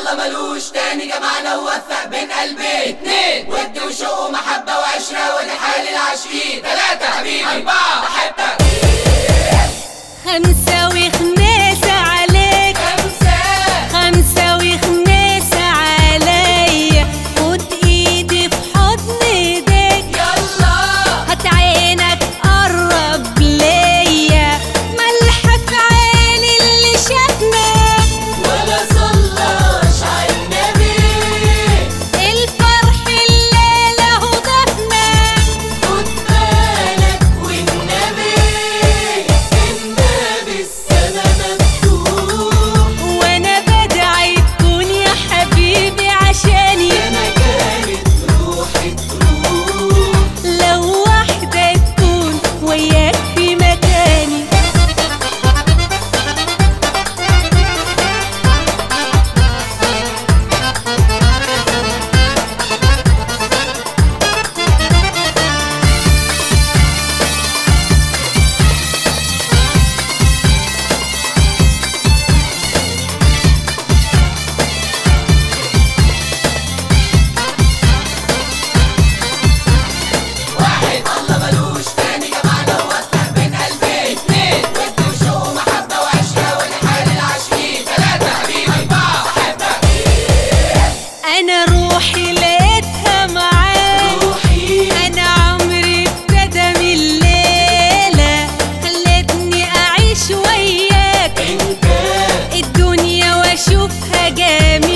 الله ملوش تاني جمعنا ووفق بين قلبين اتنين ود وشوق ومحبة وعشرة ودي حال العاشقين تلاتة حبيبي أربعة بحبك خمسة وخماسة عليك خمسة خمسة وخماسة عليا خد ايدي في حضن ايديك يلا هات عينك قرب ليا ملحك عيني اللي شافنا ولا صلاش على النبي الفرح الليلة هو ضفنا خد بالك والنبي النبي السما مفتوح وانا بدعي تكون يا حبيبي عشاني أنا كانت روحي تروح لو واحدة تكون وياك في مكاني واحد الله ملوش تاني جمعنا ووفق بين قلبين اتنين ود وشوق ومحبة وعشرة ودي حال العاشقين تلاتة حبيبي أربعة بحبك انا روحي لقيتها معاك روحي انا عمري ابتدى من الليلة خلتني اعيش وياك انت الدنيا واشوفها جميلة